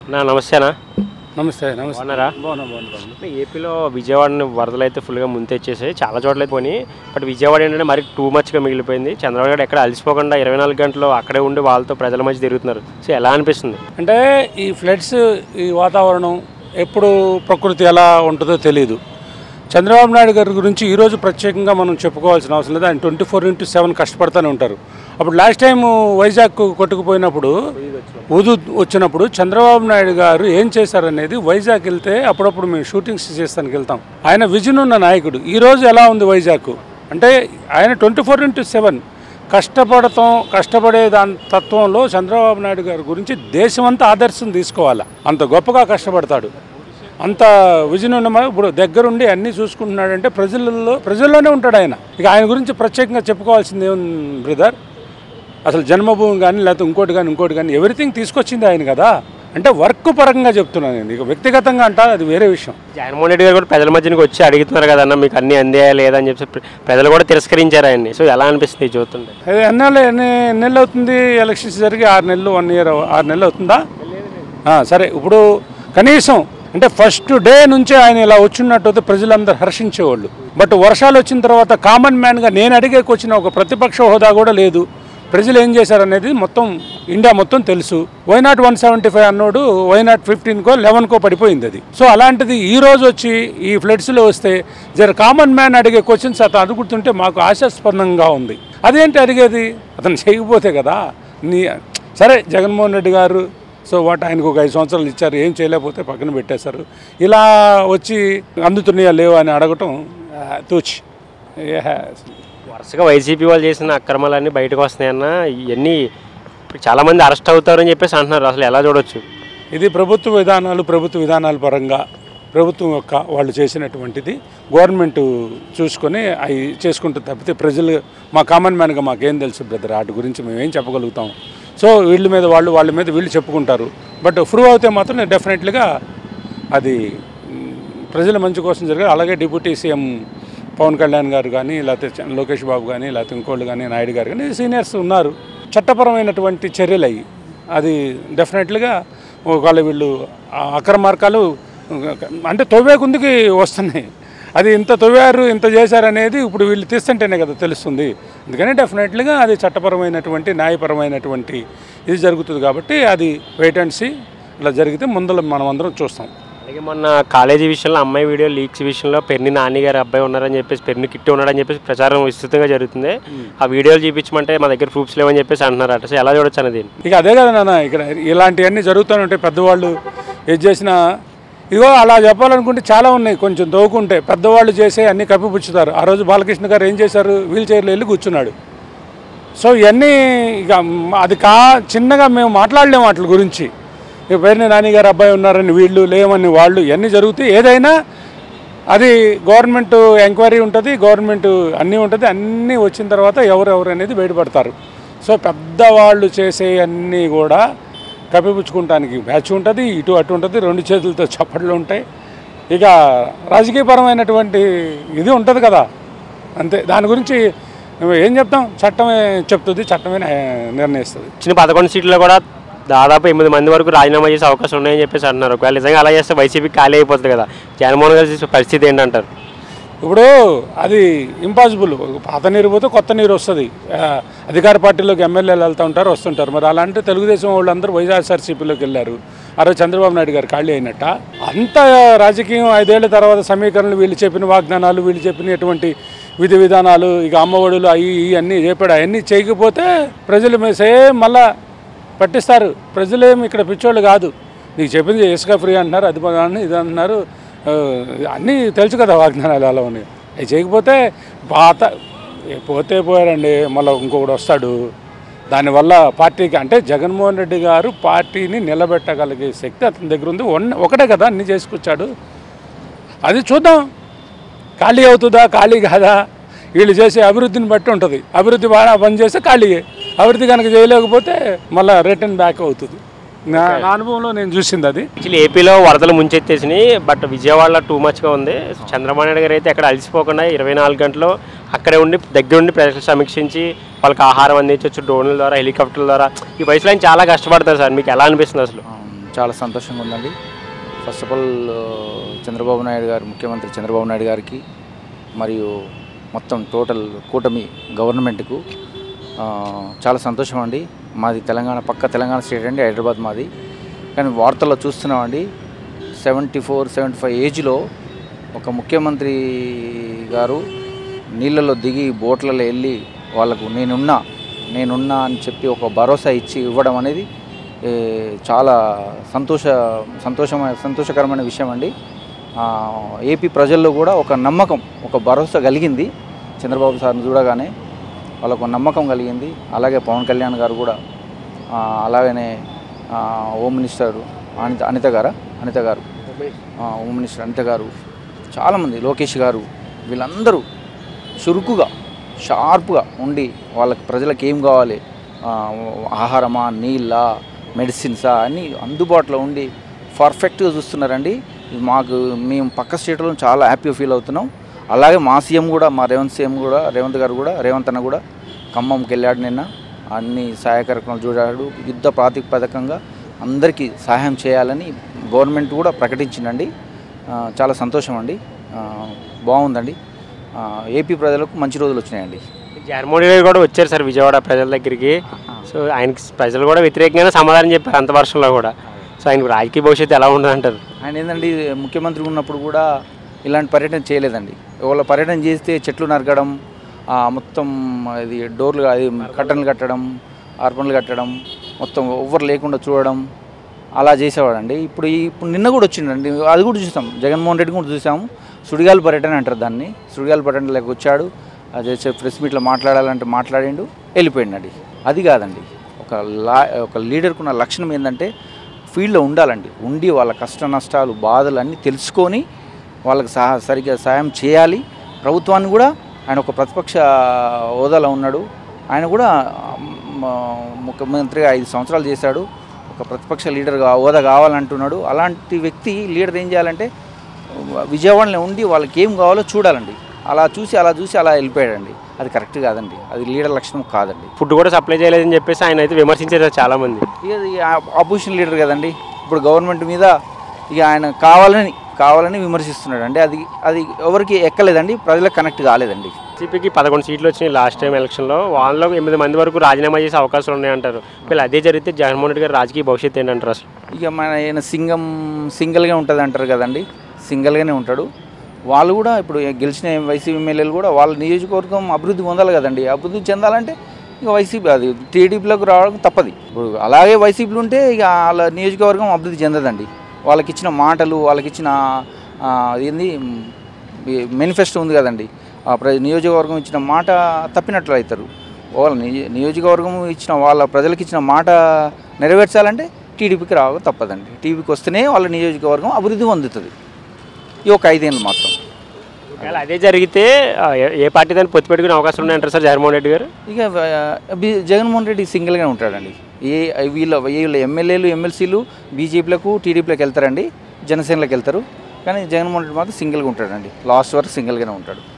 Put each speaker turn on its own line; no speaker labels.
నా నమస్తేనా
నమస్తే నమస్తే
బాగున్నారా
బాగున్నా బాగున్నా
అంటే ఏపీలో విజయవాడని వరదలు అయితే ఫుల్గా ముంతెచ్చేసాయి చాలా చోట్ల అయితే పోయి బట్ విజయవాడ ఏంటంటే మరి టూ మచ్గా మిగిలిపోయింది చంద్రబాబు నాయుడు ఎక్కడ అలసిపోకుండా ఇరవై నాలుగు గంటలు అక్కడే ఉండి వాళ్ళతో ప్రజల మధ్య తిరుగుతున్నారు సో ఎలా అనిపిస్తుంది
అంటే ఈ ఫ్లడ్స్ ఈ వాతావరణం ఎప్పుడు ప్రకృతి ఎలా ఉంటుందో తెలియదు చంద్రబాబు నాయుడు గారి గురించి ఈరోజు ప్రత్యేకంగా మనం చెప్పుకోవాల్సిన అవసరం లేదు ఆయన ట్వంటీ ఫోర్ ఇంటూ సెవెన్ కష్టపడుతూనే ఉంటారు అప్పుడు లాస్ట్ టైం వైజాగ్ కొట్టుకుపోయినప్పుడు ఉదు వచ్చినప్పుడు చంద్రబాబు నాయుడు గారు ఏం చేశారనేది వైజాగ్ వెళ్తే అప్పుడప్పుడు మేము షూటింగ్స్ చేస్తానికి వెళ్తాం ఆయన విజన్ ఉన్న నాయకుడు ఈరోజు ఎలా ఉంది వైజాగ్ అంటే ఆయన ట్వంటీ ఫోర్ ఇంటూ సెవెన్ కష్టపడతాం కష్టపడే దాని తత్వంలో చంద్రబాబు నాయుడు గారి గురించి దేశమంతా ఆదర్శం తీసుకోవాలి అంత గొప్పగా కష్టపడతాడు అంత విజన్ ఉన్న ఇప్పుడు దగ్గరుండి అన్నీ చూసుకుంటున్నాడంటే ప్రజలలో ప్రజల్లోనే ఉంటాడు ఆయన ఇక ఆయన గురించి ప్రత్యేకంగా చెప్పుకోవాల్సింది ఏం బ్రదర్ అసలు జన్మభూమి కానీ లేకపోతే ఇంకోటి కానీ ఇంకోటి కానీ ఎవ్రీథింగ్ తీసుకొచ్చింది ఆయన కదా అంటే వర్క్ పరంగా చెప్తున్నాను నేను ఇక వ్యక్తిగతంగా అంటా అది వేరే విషయం
జగన్మోహన్ రెడ్డి గారు కూడా ప్రజల మధ్యకి వచ్చి అడుగుతున్నారు కదన్న మీకు అన్ని అందేయా లేదా అని చెప్పి ప్ర- ప్రజలు కూడా తిరస్కరించారు ఆయన్ని సో ఎలా అనిపిస్తుంది ఇది చూస్తుంటే
అది ఎన్నాళ్ళు ఎన్ని ఎన్ని నెలలు అవుతుంది ఎలక్షన్స్ జరిగి ఆరు నెలలు వన్ ఇయర్ ఆరు నెలలు అవుతుందా ఆ, సరే ఇప్పుడు కనీసం అంటే ఫస్ట్ డే నుంచే ఆయన ఇలా వచ్చినట్టు ప్రజలందరూ హర్షించేవాళ్ళు బట్ వర్షాలు వచ్చిన తర్వాత కామన్ మ్యాన్గా నేను అడిగేకి వచ్చిన ఒక ప్రతిపక్ష హోదా కూడా లేదు ప్రజలు ఏం చేశారనేది మొత్తం ఇండియా మొత్తం తెలుసు వైనాట్ వన్ సెవెంటీ ఫైవ్ అన్నోడు వైనాట్ ఫిఫ్టీన్కో లెవెన్కో పడిపోయింది అది సో అలాంటిది ఈ రోజు వచ్చి ఈ ఫ్లడ్స్లో వస్తే జర కామన్ మ్యాన్ అడిగే క్వశ్చన్స్ అతను అడుగుతుంటే మాకు ఆశాస్పదంగా ఉంది అదేంటి అడిగేది అతను చేయకపోతే కదా నీ సరే జగన్మోహన్ రెడ్డి గారు సో వాటి ఆయనకు ఒక ఐదు సంవత్సరాలు ఇచ్చారు ఏం చేయలేకపోతే పక్కన పెట్టేశారు ఇలా వచ్చి అందుతున్నాయా లేవా అని అడగటం ఆ, తూచి ఏ
వరుసగా వైసీపీ వాళ్ళు చేసిన అక్రమాలన్నీ బయటకు వస్తున్నాయన్న ఇవన్నీ ఇప్పుడు చాలామంది అరెస్ట్ అవుతారని చెప్పేసి అంటున్నారు అసలు ఎలా చూడొచ్చు
ఇది ప్రభుత్వ విధానాలు ప్రభుత్వ విధానాల పరంగా ప్రభుత్వం యొక్క వాళ్ళు చేసినటువంటిది గవర్నమెంట్ చూసుకొని అవి చేసుకుంటూ తప్పితే ప్రజలు మా కామన్ మ్యాన్గా మాకేం తెలుసు బ్రదర్ వాటి గురించి మేము ఏం చెప్పగలుగుతాం సో వీళ్ళ మీద వాళ్ళు వాళ్ళ మీద వీళ్ళు చెప్పుకుంటారు బట్ ప్రూవ్ అవుతే మాత్రం నేను డెఫినెట్లీగా అది మ్, ప్రజల మంచి కోసం జరిగారు అలాగే డిప్యూటీ సీఎం పవన్ కళ్యాణ్ గారు కానీ లేకపోతే చ- లోకేష్ బాబు కానీ లేకపోతే ఇంకోళ్ళు కానీ నాయుడు గారు కానీ సీనియర్స్ ఉన్నారు చట్టపరమైనటువంటి చర్యలు అయ్యి అది డెఫినెట్లీగా ఒకవేళ వీళ్ళు ఆ అక్రమార్కాలు అంటే తవ్వే కుందుకి వస్తున్నాయి అది ఇంత తవ్వారు ఇంత చేశారు అనేది ఇప్పుడు వీళ్ళు తీస్తుంటేనే కదా తెలుస్తుంది అందుకని డెఫినెట్లీగా అది చట్టపరమైనటువంటి న్యాయపరమైనటువంటి ఇది జరుగుతుంది కాబట్టి అది వెయిట్ అండ్ సీ ఇలా జరిగితే ముందర మనం అందరం చూస్తాం
అలాగే మొన్న కాలేజీ విషయంలో అమ్మాయి వీడియో లీక్స్ విషయంలో పెన్ని నాని గారు అబ్బాయి ఉన్నారని చెప్పేసి పెన్ని కిట్టి ఉన్నాడని చెప్పేసి ప్రచారం విస్తృతంగా జరుగుతుంది ఆ వీడియోలు చూపించమంటే మా దగ్గర ప్రూఫ్స్ లేవని చెప్పేసి అంటున్నారు సో ఎలా చూడొచ్చు అనేది
ఇక అదే కదా నాన్న ఇక్కడ ఇలాంటివన్నీ జరుగుతూనే ఉంటాయి పెద్దవాళ్ళు ఏది చేసినా ఇగో అలా చెప్పాలనుకుంటే చాలా ఉన్నాయి కొంచెం దోకుంటే పెద్దవాళ్ళు చేసే అన్ని కప్పిపుచ్చుతారు ఆ రోజు బాలకృష్ణ గారు ఏం చేశారు వీల్ చైర్లో వెళ్ళి కూర్చున్నాడు సో ఇవన్నీ ఇక మ- అది కా చిన్నగా మేము మాట్లాడలేము వాటి గురించి ఇక పేరుని నాని గారు అబ్బాయి ఉన్నారని వీళ్ళు లేవని వాళ్ళు ఇవన్నీ జరుగుతాయి ఏదైనా అది గవర్నమెంట్ ఎంక్వైరీ ఉంటుంది గవర్నమెంట్ అన్నీ ఉంటుంది అన్నీ వచ్చిన తర్వాత ఎవరెవరు అనేది బయటపడతారు సో పెద్దవాళ్ళు చేసే అన్నీ కూడా కప్పిపుచ్చుకుంటానికి బ్యాచ్ ఉంటుంది ఇటు అటు ఉంటుంది రెండు చేతులతో చప్పట్లు ఉంటాయి ఇక రాజకీయపరమైనటువంటి ఇది ఉంటుంది కదా అంతే దాని గురించి ఏం చెప్తాం చట్టమే చెప్తుంది చట్టమే న్యాయ- నిర్ణయిస్తుంది
చిన్న పదకొండు సీట్లలో కూడా దాదాపు ఎనిమిది మంది వరకు రాజీనామా చేసే అవకాశం ఉన్నాయని చెప్పేసి అంటున్నారు ఒకవేళ నిజంగా అలా చేస్తే వైసీపీ ఖాళీ అయిపోతుంది కదా జగన్మోహన్ గారి చేసే పరిస్థితి ఏంటంటారు
ఇప్పుడు అది ఇంపాసిబుల్ పాత నీరు పోతే కొత్త నీరు వస్తుంది ఆ, అధికార పార్టీలోకి ఎమ్మెల్యేలు వెళ్తూ ఉంటారు వస్తుంటారు మరి అలాంటి తెలుగుదేశం వాళ్ళందరూ వైఎస్ఆర్సీపీలోకి వెళ్ళారు ఆ రోజు చంద్రబాబు నాయుడు గారు ఖాళీ అయినట్ట అంత రాజకీయం ఐదేళ్ల తర్వాత సమీకరణలు వీళ్ళు చెప్పిన వాగ్దానాలు వీళ్ళు చెప్పినటువంటి విధి విధానాలు ఇక అమ్మఒడులు అవి ఇవి అన్నీ చెప్పాడు అవన్నీ చేయకపోతే ప్రజలు మీ- సేమ్ మళ్ళా పట్టిస్తారు ప్రజలేం ఇక్కడ పిచ్చోళ్ళు కాదు నీకు చెప్పింది ఇసుక ఫ్రీ అంటున్నారు అది అన్నారు ఇది అంటున్నారు ఆ, అన్నీ తెలుసు కదా వాగ్దానాలు అలా ఉన్నాయి అవి చేయకపోతే పాత ఏ పోతే పోయారండి మళ్ళీ ఇంకొకడు వస్తాడు దానివల్ల పార్టీకి అంటే జగన్మోహన్ రెడ్డి గారు పార్టీని నిలబెట్టగలిగే శక్తి అతని దగ్గర ఉంది వన్- ఒకటే కదా అన్ని చేసుకొచ్చాడు అది చూద్దాం ఖాళీ అవుతుందా ఖాళీ కాదా వీళ్ళు చేసే అభివృద్ధిని బట్టి ఉంటుంది అభివృద్ధి బాగా పని చేస్తే ఖాళీయే అభివృద్ధి కనుక చేయలేకపోతే మళ్ళీ రిటర్న్ బ్యాక్ అవుతుంది నా నా అనుభవంలో నేను చూసింది అది
యాక్చువల్లీ ఏపీలో వరదలు ముంచెత్తేసినాయి బట్ విజయవాడలో టూ మచ్గా ఉంది చంద్రబాబు నాయుడు గారు అయితే ఎక్కడ అలసిపోకుండా ఇరవై నాలుగు గంటలు అక్కడే ఉండి దగ్గర ఉండి ప్రజలు సమీక్షించి వాళ్ళకి ఆహారం అందించవచ్చు డ్రోన్ల ద్వారా హెలికాప్టర్ల ద్వారా ఈ వయసులో ఆయన చాలా కష్టపడతారు సార్ మీకు ఎలా అనిపిస్తుంది అసలు
చాలా సంతోషంగా ఉందండి first of all Chandrababu Naidu garu ముఖ్యమంత్రి చంద్రబాబు నాయుడు గారికి మరియు మొత్తం టోటల్ కూటమి గవర్నమెంట్కు ఆ, చాలా సంతోషం అండి మాది తెలంగాణ పక్క తెలంగాణ స్టేట్ అండి హైదరాబాద్ మాది కానీ వార్తల్లో చూస్తున్నామండి సెవెంటీ ఫోర్ సెవెంటీ ఫైవ్ ఏజ్లో ఒక ముఖ్యమంత్రి గారు నీళ్ళలో దిగి బోట్లలో వెళ్ళి వాళ్ళకు నేనున్నా నేనున్నా అని చెప్పి ఒక భరోసా ఇచ్చి ఇవ్వడం అనేది ఏ, చాలా సంతోష సంతోషమైన సంతోషకరమైన విషయం అండి ఆ, ఏపీ ప్రజల్లో కూడా ఒక నమ్మకం ఒక భరోసా కలిగింది చంద్రబాబు సార్ని చూడగానే వాళ్ళకు ఒక నమ్మకం కలిగింది అలాగే పవన్ కళ్యాణ్ గారు కూడా ఆ, అలాగనే ఆ, హోమ్ మినిస్టర్ అనిత అనిత గారా అనిత గారు ఆ, హోమ్ మినిస్టర్ అనిత గారు చాలామంది లోకేష్ గారు వీళ్ళందరూ చురుకుగా షార్ప్గా ఉండి వాళ్ళకి ప్రజలకు ఏం కావాలి ఆ, ఆహారమా నీళ్ళ మెడిసిన్సా అన్నీ అందుబాటులో ఉండి పర్ఫెక్ట్గా చూస్తున్నారండి ఇది మాకు మేము పక్క స్టేట్లో చాలా హ్యాపీగా ఫీల్ అవుతున్నాం అలాగే మా సీఎం కూడా మా రేవంత్ సీఎం కూడా రేవంత్ గారు కూడా రేవంత్ అన్న కూడా ఖమ్మంకి వెళ్ళాడు నిన్న అన్ని సహాయ కార్యక్రమాలు చూడాడు యుద్ధ ప్రాతిపదికంగా అందరికీ సహాయం చేయాలని గవర్నమెంట్ కూడా ప్రకటించిందండి ఆ, చాలా సంతోషం అండి ఆ, బాగుందండి ఆ, ఏపీ ప్రజలకు మంచి రోజులు వచ్చినాయండి
జగన్మోహన్ రెడ్డి గారు కూడా వచ్చారు సార్ విజయవాడ ప్రజల దగ్గరికి సో ఆయనకి ప్రజలు కూడా వ్యతిరేకంగానే సమాధానం చెప్పారు అంత వర్షంలో కూడా సో ఆయనకు రాజకీయ భవిష్యత్తు ఎలా ఉంటుంది అంటారు
ఆయన ఏంటండి ముఖ్యమంత్రి ఉన్నప్పుడు కూడా ఇలాంటి పర్యటన చేయలేదండి వాళ్ళ పర్యటన చేస్తే చెట్లు నరకడం ఆ, మొత్తం ఇది డోర్లు అది కట్టన్లు కట్టడం అర్పణలు కట్టడం మొత్తం ఎవ్వరు లేకుండా చూడడం అలా చేసేవాడండి ఇప్పుడు ఈ- ఇప్పుడు నిన్న కూడా వచ్చిండండి అది కూడా చూసాం జగన్మోహన్ రెడ్డి కూడా చూసాము సుడిగాలి పర్యటన అంటారు దాన్ని సుడిగాలి పర్యటనలోకి వచ్చాడు అదే ప్రెస్ మీట్లో మాట్లాడాలంటే మాట్లాడిండు వెళ్ళిపోయిండండి అది కాదండి ఒక లా ఒక లీడర్కు ఉన్న లక్షణం ఏంటంటే ఫీల్డ్లో ఉండాలండి ఉండి వాళ్ళ కష్ట నష్టాలు బాధలు అన్నీ తెలుసుకొని వాళ్ళకి సహా సరిగ్గా సాయం చేయాలి ప్రభుత్వాన్ని కూడా ఆయన ఒక ప్రతిపక్ష హోదాలో ఉన్నాడు ఆయన కూడా మ, ముఖ్యమంత్రిగా ఐదు సంవత్సరాలు చేశాడు ఒక ప్రతిపక్ష లీడర్గా హోదా కావాలంటున్నాడు అలాంటి వ్యక్తి లీడర్ ఏం చేయాలంటే విజయవాడలో ఉండి వాళ్ళకి ఏం కావాలో చూడాలండి అలా చూసి అలా చూసి అలా వెళ్ళిపోయాడండి అది కరెక్ట్ కాదండి అది లీడర్ లక్షణం కాదండి
ఫుడ్ కూడా సప్లై చేయలేదని చెప్పేసి ఆయన అయితే విమర్శించారు చాలా మంది
ఇక అది ఆపోజిషన్ లీడర్ కదండి ఇప్పుడు గవర్నమెంట్ మీద ఇక ఆయన కావాలని కావాలని విమర్శిస్తున్నాడు అండి అది అది ఎవరికి ఎక్కలేదండి ప్రజలకు కనెక్ట్ కాలేదండి
వైసీపీకి పదకొండు సీట్లు వచ్చినాయి లాస్ట్ టైం ఎలక్షన్లో వాళ్ళలో ఎనిమిది మంది వరకు రాజీనామా చేసే అవకాశాలు ఉన్నాయంటారు వీళ్ళు అదే జరిగితే జగన్మోహన్ రెడ్డి గారి రాజకీయ భవిష్యత్తు ఏంటంటారు అసలు
ఇక మన ఆయన సింగం సింగిల్గా ఉంటుంది అంటారు కదండి సింగిల్గానే ఉంటాడు వాళ్ళు కూడా ఇప్పుడు గెలిచిన వైసీపీ ఎమ్మెల్యేలు కూడా వాళ్ళ నియోజకవర్గం అభివృద్ధి పొందాలి కదండి అభివృద్ధి చెందాలంటే ఇక వైసీపీ అది టీడీపీలోకి రావడం తప్పది ఇప్పుడు అలాగే వైసీపీలు ఉంటే ఇక వాళ్ళ నియోజకవర్గం అభివృద్ధి చెందదండి వాళ్ళకి ఇచ్చిన మాటలు వాళ్ళకి ఇచ్చిన ఆ, ఏంది మేనిఫెస్టో ఉంది కదండి ఆ ప్ర నియోజకవర్గం ఇచ్చిన మాట తప్పినట్లు అవుతారు వాళ్ళ నియ- నియోజకవర్గం ఇచ్చిన వాళ్ళ ప్రజలకు ఇచ్చిన మాట నెరవేర్చాలంటే టీడీపీకి రావడం తప్పదండి టీడీపీకి వస్తేనే వాళ్ళ నియోజకవర్గం అభివృద్ధి పొందుతుంది ఈ ఒక ఐదేళ్ళు మాత్రం
ఒకవేళ అదే జరిగితే ఆ, ఏ- ఏ పార్టీ దాన్ని పొత్తు పెట్టుకునే అవకాశం ఉన్నాయంటారు సార్ జగన్మోహన్ రెడ్డి గారు
ఇక ఆ, బి- జగన్మోహన్ రెడ్డి సింగిల్గా ఉంటాడండి ఏ వీళ్ళ వీళ్ళ ఎమ్మెల్యేలు ఎమ్మెల్సీలు బీజేపీలకు టీడీపీలకు వెళ్తారండి జనసేనలకు వెళ్తారు కానీ జగన్మోహన్ రెడ్డి మాత్రం సింగిల్గా ఉంటాడండి లాస్ట్ వరకు సింగిల్గానే ఉంటాడు